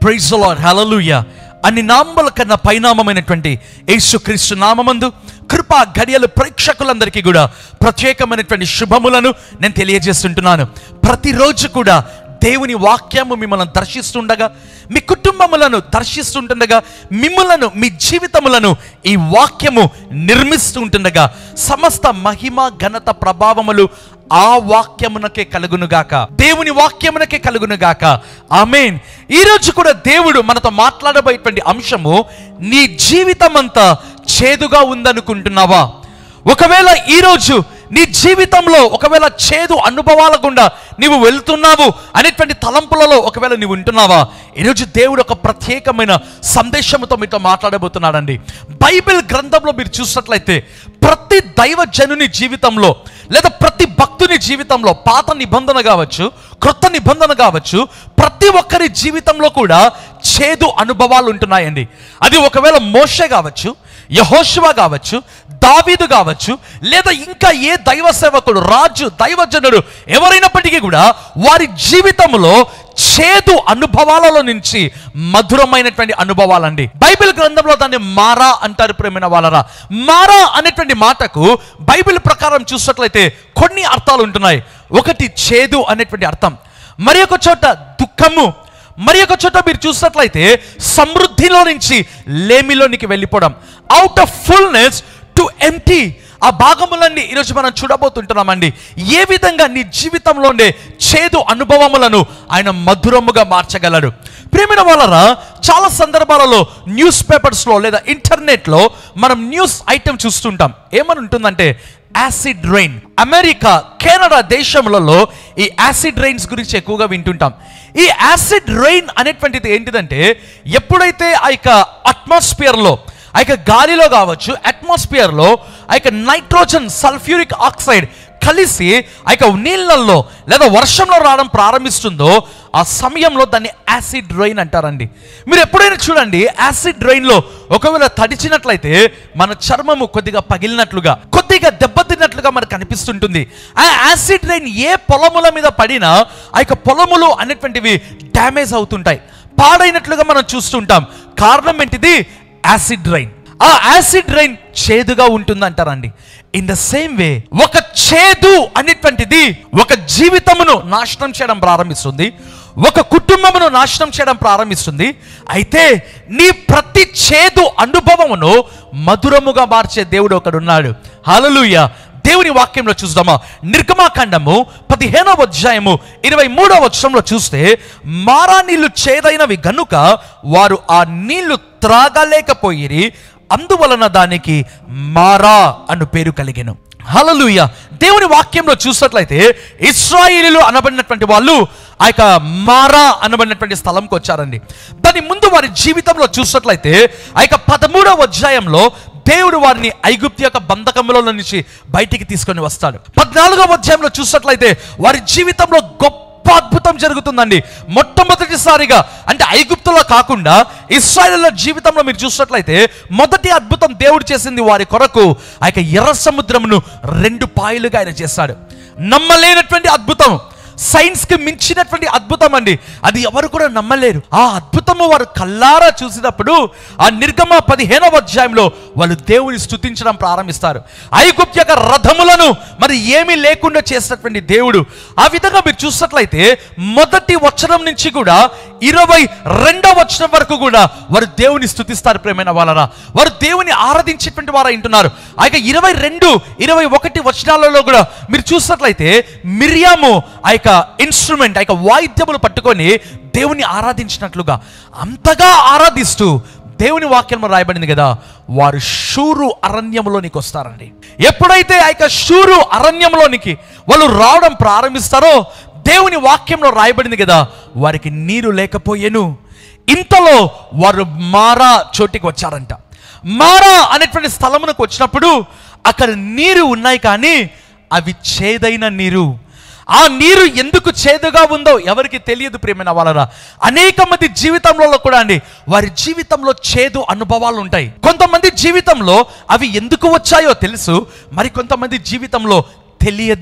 Praise lord హల్లెలూయా అన్ని నామముల కన్నా పైనామమైనటువంటి యేసుక్రీస్తు నామమందు కృపా గడియలు ప్రేక్షకులందరికీ కూడా ప్రత్యేకమైనటువంటి శుభములను నేను తెలియజేస్తుంటున్నాను ప్రతిరోజు కూడా దేవుని వాక్యము మిమ్మల్ని దర్శిస్తుండగా మీ కుటుంబములను దర్శిస్తుంటుండగా మిమ్మలను మీ జీవితములను ఈ వాక్యము నిర్మిస్తూ ఉంటుండగా సమస్త మహిమ ఘనత ప్రభావములు ఆ వాక్యమునకే కలుగునుగాక దేవుని వాక్యమునకే కలుగునుగాక ఆమెన్ ఈ రోజు కూడా దేవుడు మనతో మాట్లాడబోయేటువంటి అంశము నీ జీవితం అంతా చేదుగా ఉందనుకుంటున్నావా ఒకవేళ ఈరోజు నీ జీవితంలో ఒకవేళ చేదు అనుభవాల గుండా నీవు వెళ్తున్నావు అనేటువంటి తలంపులలో ఒకవేళ నీవు ఉంటున్నావా ఈరోజు దేవుడు ఒక ప్రత్యేకమైన సందేశంతో మీతో మాట్లాడబోతున్నాడండి బైబిల్ గ్రంథంలో మీరు చూసినట్లయితే ప్రతి దైవజనుని జీవితంలో లేదా ప్రతి భక్తుని జీవితంలో పాత నిబంధన కావచ్చు క్రొత్త నిబంధన కావచ్చు ప్రతి ఒక్కరి జీవితంలో కూడా చేదు అనుభవాలు ఉంటున్నాయండి అది ఒకవేళ మోషే కావచ్చు యహోశివ కావచ్చు దావీదు కావచ్చు లేదా ఇంకా ఏ దైవ సేవకుడు రాజు దైవజనుడు ఎవరైనప్పటికీ కూడా వారి జీవితంలో చేదు అనుభవాలలో నుంచి మధురమైనటువంటి అనుభవాలండి బైబిల్ గ్రంథంలో దాన్ని మారా అంటారు ప్రేమైన వాళ్ళరా మారా అనేటువంటి మాటకు బైబిల్ ప్రకారం చూసినట్లయితే కొన్ని అర్థాలు ఉంటున్నాయి ఒకటి చేదు అనేటువంటి అర్థం మరి ఒక చోట దుఃఖము మరి ఒక చోట మీరు చూసినట్లయితే సమృద్ధిలో నుంచి లేమిలోనికి వెళ్ళిపోవడం out of fullness to empty ఆ భాగములన్నీ ఈరోజు మనం చూడబోతుంటున్నామండి ఏ విధంగా నీ జీవితంలో ఉండే చేదు అనుభవములను ఆయన మధురముగా మార్చగలడు ప్రేమిన వాళ్ళరా చాలా సందర్భాలలో న్యూస్ పేపర్స్లో లేదా ఇంటర్నెట్లో మనం న్యూస్ ఐటెం చూస్తుంటాం ఏమని ఉంటుందంటే యాసిడ్ రైన్ అమెరికా కెనడా దేశములలో ఈ యాసిడ్ రైన్స్ గురించి ఎక్కువగా వింటుంటాం ఈ యాసిడ్ రైన్ అనేటువంటిది ఏంటిదంటే ఎప్పుడైతే ఆ యొక్క అట్మాస్ఫియర్లో ఆ యొక్క గాలిలో కావచ్చు అట్మాస్ఫియర్లో ఆ యొక్క నైట్రోజన్ సల్ఫ్యూరిక్ ఆక్సైడ్ కలిసి ఆ యొక్క నీళ్ళల్లో లేదా వర్షంలో రావడం ప్రారంభిస్తుందో ఆ సమయంలో దాన్ని యాసిడ్ రైన్ అంటారండి మీరు ఎప్పుడైనా చూడండి యాసిడ్ రైన్లో ఒకవేళ తడిచినట్లయితే మన చర్మము కొద్దిగా పగిలినట్లుగా కొద్దిగా దెబ్బతిన్నట్లుగా మనకు కనిపిస్తుంటుంది ఆ యాసిడ్ రైన్ ఏ పొలముల మీద పడినా ఆ యొక్క పొలములు అనేటువంటివి డ్యామేజ్ అవుతుంటాయి పాడైనట్లుగా మనం చూస్తుంటాం కారణం ఏంటిది యాసిడ్ రైన్ ఆ యాసిడ్ రైన్ చేదుగా ఉంటుందంటారండి ఇన్ ద సేమ్ వే ఒక చేదు అనేటువంటిది ఒక జీవితమును నాశనం చేయడం ప్రారంభిస్తుంది ఒక కుటుంబమును నాశనం చేయడం ప్రారంభిస్తుంది అయితే నీ ప్రతి చేదు అనుభవమును మధురముగా మార్చే దేవుడు ఒకడున్నాడు హల్లెలూయా దేవుని వాక్యంలో చూద్దామా నిర్గమాకాండము పదిహేనవ అధ్యాయము ఇరవై మూడవ వచనంలో చూస్తే మారా నీళ్లు చేదైనవి గనుక వారు ఆ నీళ్లు త్రాగలేకపోయిరి అందువలన దానికి మారా అను పేరు కలిగెను హలలుయ దేవుని వాక్యంలో చూసినట్లయితే ఇస్రాయిలీలు అనబడినటువంటి వాళ్ళు ఆ యొక్క మారా అనబడినటువంటి స్థలంకి వచ్చారండి దాని ముందు వారి జీవితంలో చూసినట్లయితే ఆ యొక్క పదమూడవ అధ్యాయంలో దేవుడు వారిని ఐగుప్తు యొక్క బంధకములో నుంచి బయటికి తీసుకొని వస్తాడు పద్నాలుగవ అధ్యాయంలో చూసినట్లయితే వారి జీవితంలో గొప్ప అద్భుతం జరుగుతుందండి మొట్టమొదటిసారిగా అంటే ఐగుప్తులో కాకుండా ఇస్రాయల్ జీవితంలో మీరు చూసినట్లయితే మొదటి అద్భుతం దేవుడు చేసింది వారి కొరకు ఆ యొక్క ఎర్ర సముద్రమును రెండు పాయలుగా ఆయన చేశాడు నమ్మలేనటువంటి అద్భుతం సైన్స్ కి మించినటువంటి అద్భుతం అండి అది ఎవరు కూడా నమ్మలేరు ఆ అద్భుతము వారు కల్లారా చూసినప్పుడు ఆ నిర్గమ పదిహేనవ అధ్యాయంలో వాళ్ళు దేవుని స్తుతించడం ప్రారంభిస్తారు ఐగుప్తు యొక్క రథములను మరి ఏమీ లేకుండా చేసినటువంటి దేవుడు ఆ విధంగా మీరు చూసినట్లయితే మొదటి వచనం నుంచి కూడా ఇరవై రెండవ వచనం వరకు కూడా వారు దేవుని స్తుతిస్తారు ప్రేమైన వాళ్ళరా వారు దేవుని ఆరాధించేటువంటి వారు అంటున్నారు ఆ యొక్క ఇరవై రెండు ఇరవై ఒకటి వచనాలలో కూడా మీరు చూసినట్లయితే మిరియాము ఆ యొక్క ఇన్స్ట్రుమెంట్ ఆ యొక్క వాయిద్యములు పట్టుకొని దేవుని ఆరాధించినట్లుగా అంతగా ఆరాధిస్తూ దేవుని వాక్యంలో రాయబడింది కదా వారు షూరు అరణ్యంలోనికి వస్తారండి ఎప్పుడైతే ఆ యొక్క షూరు అరణ్యంలోనికి వాళ్ళు రావడం ప్రారంభిస్తారో దేవుని వాక్యంలో రాయబడింది కదా వారికి నీరు లేకపోయేను ఇంతలో వారు మారా చోటికి వచ్చారంట మారా అనేటువంటి స్థలమునకు వచ్చినప్పుడు అక్కడ నీరు ఉన్నాయి కానీ అవి చేదైన నీరు ఆ నీరు ఎందుకు చేదుగా ఉందో ఎవరికి తెలియదు ప్రేమైన వాళ్ళరా అనేక మంది జీవితంలో కూడా అండి వారి జీవితంలో చేదు అనుభవాలు ఉంటాయి కొంతమంది జీవితంలో అవి ఎందుకు వచ్చాయో తెలుసు మరి కొంతమంది జీవితంలో తెలియదు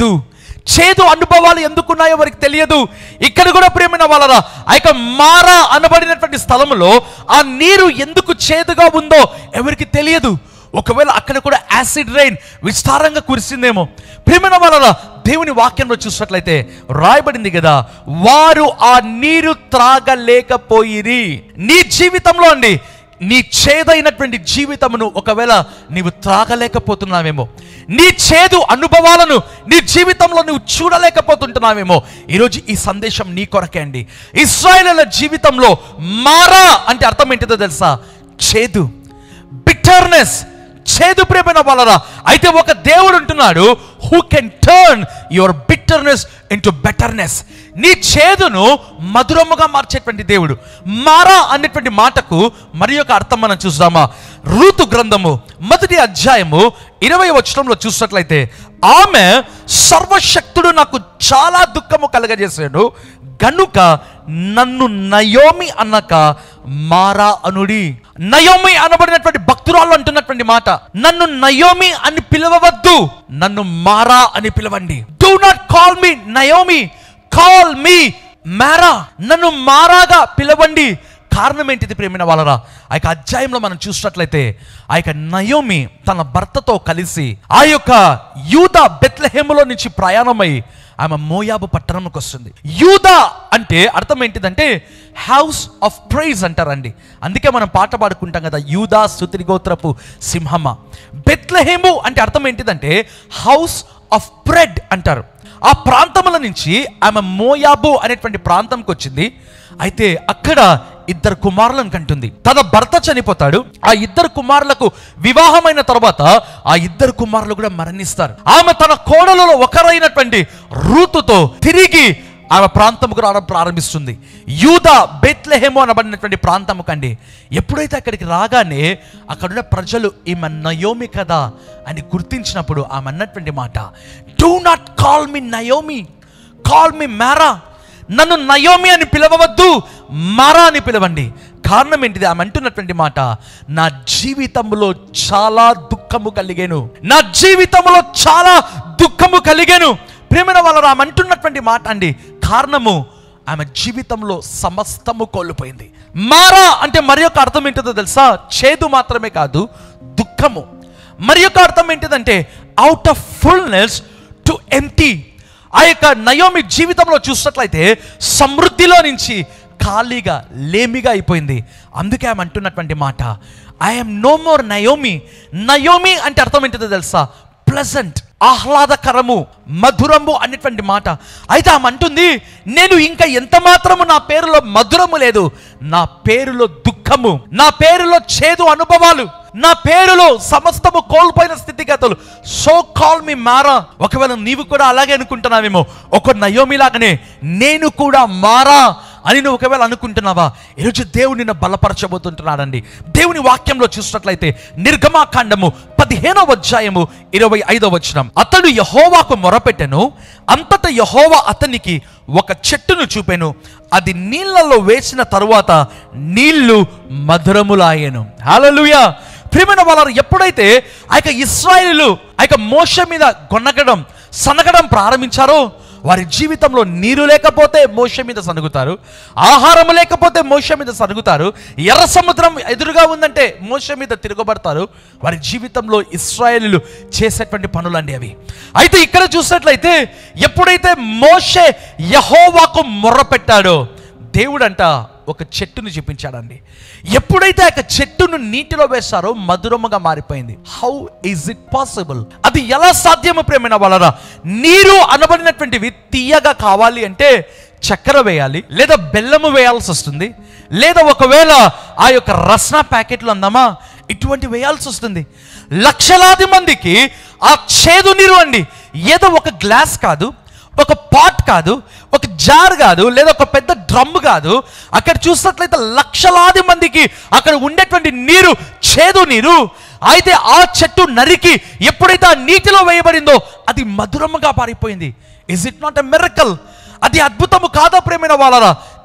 చేదు అనుభవాలు ఎందుకున్నాయో వారికి తెలియదు ఇక్కడ కూడా ప్రేమైన వాళ్ళరా ఆ యొక్క మారా అనబడినటువంటి స్థలంలో ఆ నీరు ఎందుకు చేదుగా ఉందో ఎవరికి తెలియదు ఒకవేళ అక్కడ కూడా యాసిడ్ రైన్ విస్తారంగా కురిసిందేమో ప్రేమైన వాళ్ళరా దేవుని వాక్యంలో చూసినట్లయితే రాయబడింది కదా వారు ఆ నీరు త్రాగలేకపోయిరి నీ జీవితంలో అండి నీ చేదైనటువంటి జీవితమును ఒకవేళ నీవు త్రాగలేకపోతున్నావేమో నీ చేదు అనుభవాలను నీ జీవితంలో నువ్వు చూడలేకపోతుంటున్నావేమో ఈరోజు ఈ సందేశం నీ కొరకే అండి ఇస్రాయేలీల జీవితంలో మారా అంటే అర్థం ఏంటిదో తెలుసా చేదు బిటర్నెస్ చేదు ప్రేమైన వాళ్ళరా అయితే ఒక దేవుడు ఉంటున్నాడు who can turn your bitterness into betterness నీ చేదును మధురముగా మార్చేటువంటి దేవుడు మారా అనేటువంటి మాటకు మరి ఒక అర్థం మనం చూద్దామా ఋతు గ్రంథము మొదటి అధ్యాయము ఇరవై వచనంలో చూసినట్లయితే ఆమె సర్వశక్తుడు నాకు చాలా దుఃఖము కలగజేశాడు గనుక నన్ను నయోమి అనక మారా అనుడి నయోమి అనబడినటువంటి భక్తురాలు అంటున్నటువంటి మాట నన్ను నయోమి అని పిలవవద్దు నన్ను మారా అని పిలవండి do not call me Naomi call me Mara నన్ను మారాగా పిలవండి కారణం ఏంటిది ప్రేమిన వాళ్ళరా ఆ యొక్క అధ్యాయంలో మనం చూసినట్లయితే ఆ యొక్క నయోమి తన భర్తతో కలిసి ఆ యొక్క యూద బెత్లహేములో నుంచి ప్రయాణమై ఆమె మోయాబు పట్టణంకి వస్తుంది యూదా అంటే అర్థం ఏంటిదంటే హౌస్ ఆఫ్ ప్రైజ్ అంటారండి అందుకే మనం పాట పాడుకుంటాం కదా యూదా స్తుతి గోత్రపు సింహమ్మ బెత్లహేము అంటే అర్థం ఏంటిదంటే హౌస్ ఆఫ్ బ్రెడ్ అంటారు ఆ ప్రాంతముల నుంచి ఆమె మోయాబు అనేటువంటి ప్రాంతంకి వచ్చింది అయితే అక్కడ ఇద్దరు కుమారులను కంటుంది తన భర్త చనిపోతాడు ఆ ఇద్దరు కుమారులకు వివాహమైన తర్వాత ఆ ఇద్దరు కుమారులు కూడా మరణిస్తారు ఆమె తన కోడలలో ఒకరైనటువంటి రూతుతో తిరిగి ఆమె ప్రాంతముకు రావడం ప్రారంభిస్తుంది యూదా బెత్లెహేమో అనబడినటువంటి ప్రాంతము కండి ఎప్పుడైతే అక్కడికి రాగానే అక్కడున్న ప్రజలు ఈమె నయోమి కదా అని గుర్తించినప్పుడు ఆమె అన్నటువంటి మాట do not call me Naomi call me Mara నన్ను నయోమి అని పిలవవద్దు మారా అని పిలవండి కారణం ఏంటిది ఆమె అంటున్నటువంటి మాట నా జీవితంలో చాలా దుఃఖము కలిగాను నా జీవితంలో చాలా దుఃఖము కలిగాను ప్రేమైన వాళ్ళ ఆమె అంటున్నటువంటి మాట అండి కారణము ఆమె జీవితంలో సమస్తము కోల్పోయింది మారా అంటే మరి యొక్క అర్థం ఏంటిదో తెలుసా చేదు మాత్రమే కాదు దుఃఖము మరి యొక్క అర్థం ఏంటిదంటే out of fullness to empty ఆ యొక్క నయోమి జీవితంలో చూసినట్లయితే సమృద్ధిలో నుంచి ఖాళీగా లేమిగా అయిపోయింది అందుకే ఆమె అంటున్నటువంటి మాట I'm no more Naomi Naomi అంటే అర్థం ఏంటిదో తెలుసా ప్లజెంట్ ఆహ్లాదకరము మధురము అనేటువంటి మాట అయితే ఆమె అంటుంది నేను ఇంకా ఎంత మాత్రము నా పేరులో మధురము లేదు నా పేరులో దుఃఖము నా పేరులో చేదు అనుభవాలు నా పేరులో సమస్తము కోల్పోయిన స్థితిగతులు సో కాల్ మీ మారా ఒకవేళ నీవు కూడా అలాగే అనుకుంటున్నావేమో ఒక నయోమి లాగానే నేను కూడా మారా అని నువ్వు ఒకవేళ అనుకుంటున్నావా ఈరోజు దేవుడు నిన్ను బలపరచబోతుంటున్నాడండి దేవుని వాక్యంలో చూసినట్లయితే నిర్గమాకాండము పదిహేనవ అధ్యాయము ఇరవై ఐదవ వచనం అతడు యహోవాకు మొరపెట్టెను అంతట యహోవా అతనికి ఒక చెట్టును చూపెను అది నీళ్ళలో వేసిన తరువాత నీళ్లు మధురములాయెను హల్లెలూయా ప్రియమైన వాళ్ళు ఎప్పుడైతే ఆ యొక్క ఇస్రాయిలు ఆ యొక్క మోష మీద గొన్నగడం సనగడం ప్రారంభించారో వారి జీవితంలో నీరు లేకపోతే మోష మీద సనుగుతారు ఆహారం లేకపోతే మోష మీద సనుగుతారు ఎర్ర సముద్రం ఎదురుగా ఉందంటే మోష మీద తిరగబడతారు వారి జీవితంలో ఇస్రాయేలీలు చేసేటువంటి పనులండి అవి అయితే ఇక్కడ చూసినట్లయితే ఎప్పుడైతే మోషే యహోవాకు మొర్రపెట్టాడో దేవుడంట ఒక చెట్టును చూపించాడండి ఎప్పుడైతే ఆ యొక్క చెట్టును నీటిలో వేశారో మధురముగా మారిపోయింది హౌ ఈజ్ ఇట్ పాసిబుల్ అది ఎలా సాధ్యము ప్రేమైన వాళ్ళరా నీరు అనబడినటువంటివి తీయగా కావాలి అంటే చక్కెర వేయాలి లేదా బెల్లము వేయాల్సి వస్తుంది లేదా ఒకవేళ ఆ యొక్క రస్న ప్యాకెట్లు అందామా ఇటువంటి వేయాల్సి వస్తుంది లక్షలాది మందికి ఆ చేదు నీరు అండి ఏదో ఒక గ్లాస్ కాదు ఒక పాట్ కాదు ఒక జార్ కాదు లేదా ఒక పెద్ద డ్రమ్ కాదు అక్కడ చూసినట్లయితే లక్షలాది మందికి అక్కడ ఉండేటువంటి నీరు చేదు నీరు అయితే ఆ చెట్టు నరికి ఎప్పుడైతే ఆ నీటిలో వేయబడిందో అది మధురముగా పారిపోయింది is it not a miracle అది అద్భుతము కాదా ప్రేమైన వాళ్ళరా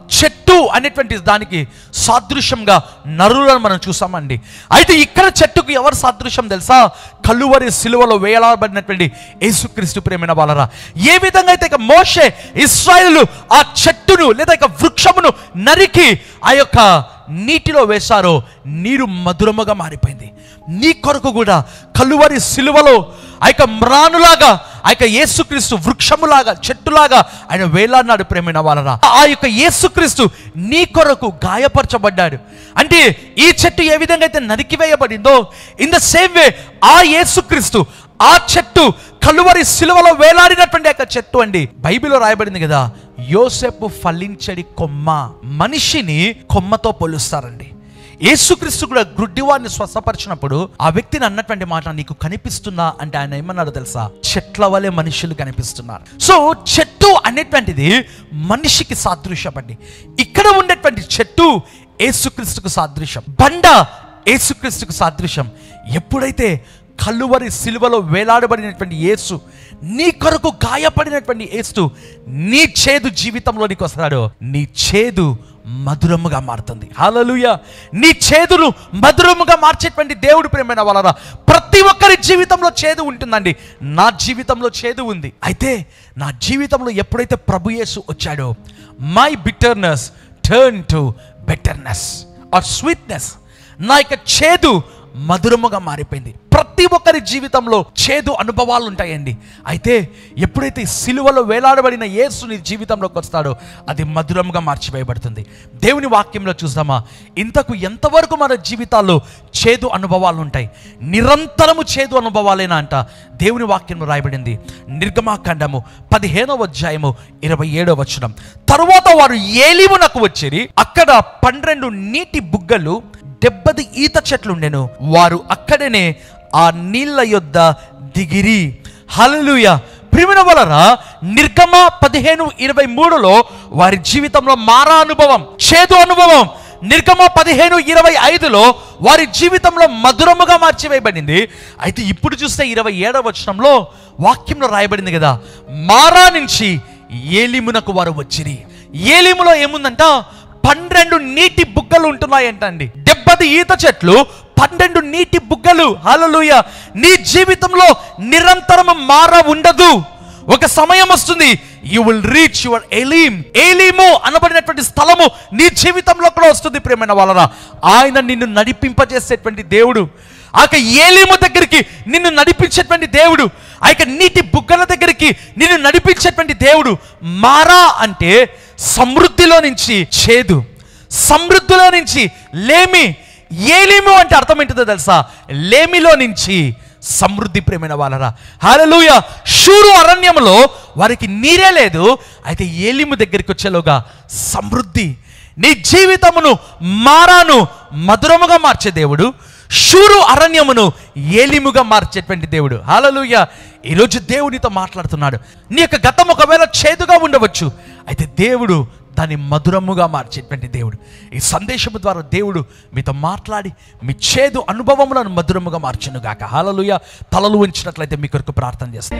చెట్టు అనేటువంటి దానికి సాదృశ్యంగా నరులను మనం చూసామండి అయితే ఇక్కడ చెట్టుకు ఎవరు సాదృశ్యం తెలుసా కలువరి సిలువలో వేలాడబడినటువంటి యేసుక్రీస్తు ప్రేమైన వాళ్ళరా ఏ విధంగా అయితే ఇక మోషే ఇస్రాయేలు ఆ చెట్టును లేదా ఇక వృక్షమును నరికి ఆ యొక్క నీటిలో వేశారో నీరు మధురముగా మారిపోయింది నీ కొరకు కూడా కలువరి సిలువలో ఆ యొక్క మ్రానులాగా ఆ యొక్క యేసుక్రీస్తు వృక్షములాగా చెట్టులాగా ఆయన వేలాడినాడు ప్రేమైన వాళ్ళరా ఆ యొక్క యేసుక్రీస్తు నీ కొరకు గాయపరచబడ్డాడు అంటే ఈ చెట్టు ఏ విధంగా అయితే నరికివేయబడిందో ఇన్ ద సేమ్ వే ఆ యేసుక్రీస్తు ఆ చెట్టు కలువరి సిలువలో వేలాడినటువంటి యొక్క చెట్టు అండి బైబిల్లో రాయబడింది కదా యోసెపు ఫలించడి కొమ్మ మనిషిని కొమ్మతో పోలుస్తారండి యేసుక్రీస్తు కూడా గుడ్డివాడిని స్వస్థపరిచినప్పుడు ఆ వ్యక్తిని అన్నటువంటి మాట నీకు కనిపిస్తుందా అంటే ఆయన ఏమన్నాడు తెలుసా చెట్ల వలె మనుషులు కనిపిస్తున్నారు సో చెట్టు అనేటువంటిది మనిషికి సాదృశ్యపండి ఇక్కడ ఉండేటువంటి చెట్టు యేసుక్రీస్తుకు సాదృశ్యం బండ యేసుక్రీస్తుకు సాదృశ్యం ఎప్పుడైతే కల్లువరి సిలువలో వేలాడబడినటువంటి యేసు నీ కొరకు గాయపడినటువంటి యేసు నీ చేదు జీవితంలోనికి వస్తాడో నీ చేదు మధురముగా మారుతుంది హల్లెలూయా నీ చేదును మధురముగా మార్చేటువంటి దేవుడు ప్రేమైన వాళ్ళరా ప్రతి ఒక్కరి జీవితంలో చేదు ఉంటుందండి నా జీవితంలో చేదు ఉంది అయితే నా జీవితంలో ఎప్పుడైతే ప్రభు యేసు వచ్చాడో my bitterness turn to betterness or sweetness నా యొక్క చేదు మధురముగా మారిపోయింది ప్రతి ఒక్కరి జీవితంలో చేదు అనుభవాలు ఉంటాయండి అయితే ఎప్పుడైతే ఈ సిలువలో వేలాడబడిన యేసు నీ జీవితంలోకి వస్తాడో అది మధురముగా మార్చివేయబడుతుంది దేవుని వాక్యంలో చూద్దామా ఇంతకు ఎంతవరకు మన జీవితాల్లో చేదు అనుభవాలు ఉంటాయి నిరంతరము చేదు అనుభవాలేనా అంట దేవుని వాక్యంలో రాయబడింది నిర్గమాఖండము పదిహేనవ అధ్యాయము ఇరవై ఏడవ వచనం తరువాత వారు ఏలిమునకు వచ్చిరి అక్కడ పన్నెండు నీటి బుగ్గలు డెబ్బది ఈత చెట్లు ఉండెను వారు అక్కడనే ఆ నీళ్ళ యొద్ద దిగిరి హల్లెలూయా ప్రిమిన వలన నిర్గమ పదిహేను ఇరవై మూడులో వారి జీవితంలో మారా అనుభవం చేదు అనుభవం నిర్గమ పదిహేను ఇరవై ఐదులో వారి జీవితంలో మధురముగా మార్చివేయబడింది అయితే ఇప్పుడు చూస్తే ఇరవై ఏడవ వచనంలో వాక్యంలో రాయబడింది కదా మారా నుంచి ఏలిమునకు వారు వచ్చిరి ఏలిములో ఏముందంట పన్నెండు నీటి బుగ్గలు ఉంటున్నాయంట అండి డెబ్బది ఈత చెట్లు పన్నెండు నీటి బుగ్గలు హల్లెలూయ నీ జీవితంలో నిరంతరం మార ఉండదు ఒక సమయం వస్తుంది you will reach your Elim ఏలీము అనబడినటువంటి స్థలము నీ జీవితంలో కూడా వస్తుంది ప్రేమైన వాళ్ళరా ఆయన నిన్ను నడిపింపజేసేటువంటి దేవుడు ఆ యొక్క ఏలీము దగ్గరికి నిన్ను నడిపించేటువంటి దేవుడు ఆ యొక్క నీటి బుగ్గల దగ్గరికి నిన్ను నడిపించేటువంటి దేవుడు మారా అంటే సమృద్ధిలో నుంచి చేదు సమృద్ధిలో నుంచి లేమి ఏలిము అంటే అర్థం ఏంటిదో తెలుసా లేమిలో నుంచి సమృద్ధి ప్రేమైన వాళ్ళరా హల్లెలూయ షూరు అరణ్యంలో వారికి నీరే లేదు అయితే ఏలిము దగ్గరికి వచ్చేలోగా సమృద్ధి నీ జీవితమును మారాను మధురముగా మార్చే దేవుడు షూరు అరణ్యమును ఏలిముగా మార్చేటువంటి దేవుడు హల్లెలూయ ఈరోజు దేవునితో మాట్లాడుతున్నాడు నీ యొక్క గతం ఒకవేళ చేదుగా ఉండవచ్చు అయితే దేవుడు దాన్ని మధురముగా మార్చేటువంటి దేవుడు ఈ సందేశము ద్వారా దేవుడు మీతో మాట్లాడి మీ చేదు అనుభవములను మధురముగా మార్చును గాక హాలలుయ తలలు ఉంచినట్లయితే మీ కొరకు ప్రార్థన చేస్తాను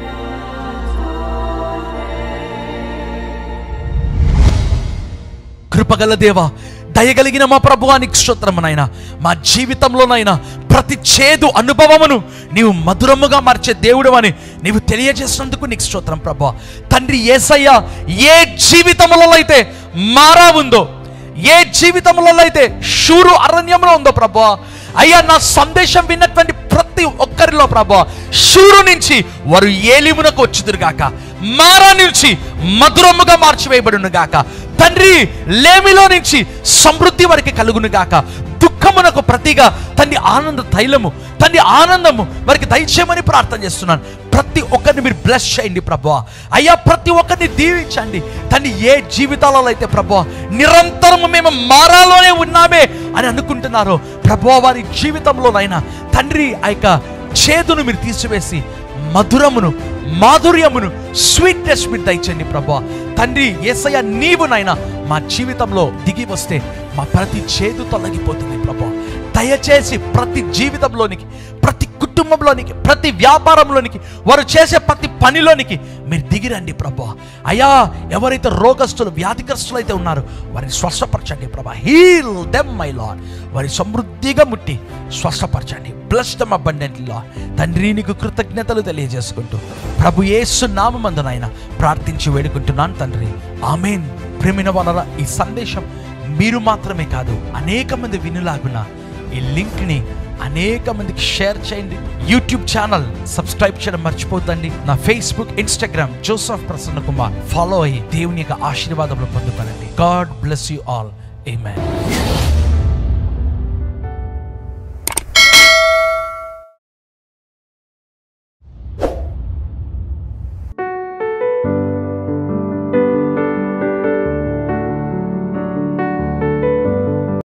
కృపగల దేవ దయగలిగిన మా ప్రభువానికి స్తోత్రమునైనా మా జీవితంలోనైనా ప్రతి చేదు అనుభవమును నీవు మధురముగా మార్చే దేవుడు అని నీవు తెలియజేసినందుకు నీకు స్తోత్రం ప్రభా తండ్రి ఏసయ్య ఏ జీవితములలో అయితే మారా ఉందో ఏ జీవితంలో అయితే షూరు అరణ్యంలో ఉందో ప్రభా అయ్యా నా సందేశం విన్నటువంటి ప్రతి ఒక్కరిలో ప్రభా షూరు నుంచి వారు ఏలిమునకు వచ్చుదురు గాక మారా నుంచి మధురముగా మార్చివేయబడును గాక తండ్రి లేమిలో నుంచి సమృద్ధి వారికి కలుగును గాక దుఃఖమునకు ప్రతిగా తండ్రి ఆనంద తైలము తండ్రి ఆనందము వారికి దయచేయమని ప్రార్థన చేస్తున్నాను ప్రతి ఒక్కరిని మీరు బ్లెస్ చేయండి ప్రభా అయ్యా ప్రతి ఒక్కరిని దీవించండి తండ్రి ఏ జీవితాలలో అయితే ప్రభా నిరంతరము మేము మారాలోనే ఉన్నామే అని అనుకుంటున్నారో ప్రభా వారి జీవితంలోనైనా తండ్రి ఆ యొక్క చేదును మీరు తీసివేసి మధురమును మాధుర్యమును స్వీట్నెస్ మీరు దయచండి ప్రభా తండ్రి ఏసయ్య నీవునైనా మా జీవితంలో దిగి వస్తే మా ప్రతి చేదు తొలగిపోతుంది ప్రభా దయచేసి ప్రతి జీవితంలోనికి ప్రతి కుటుంబ కుటుంబంలోనికి ప్రతి వ్యాపారంలోనికి వారు చేసే ప్రతి పనిలోనికి మీరు దిగిరండి ప్రభా అయ్యా ఎవరైతే రోగస్తులు వ్యాధిగ్రస్తులు అయితే ఉన్నారో వారిని స్వస్థపరచండి ప్రభా హీల్ దెమ్ మై లాడ్ వారి సమృద్ధిగా ముట్టి స్వస్థపరచండి బ్లస్ దమ్ అబండెంట్ లా తండ్రి నీకు కృతజ్ఞతలు తెలియజేసుకుంటూ ప్రభు యేసు నామందునైనా ప్రార్థించి వేడుకుంటున్నాను తండ్రి ఆమెన్ ప్రేమిన వలన ఈ సందేశం మీరు మాత్రమే కాదు అనేక మంది వినులాగున ఈ లింక్ని అనేక మందికి షేర్ చేయండి యూట్యూబ్ ఛానల్ సబ్స్క్రైబ్ చేయడం మర్చిపోతండి నా Facebook Instagram Joseph Prasanna Kumar follow అయ్యి దేవుని యొక్క ఆశీర్వాదంలో పొందుతానండి God bless you all Amen.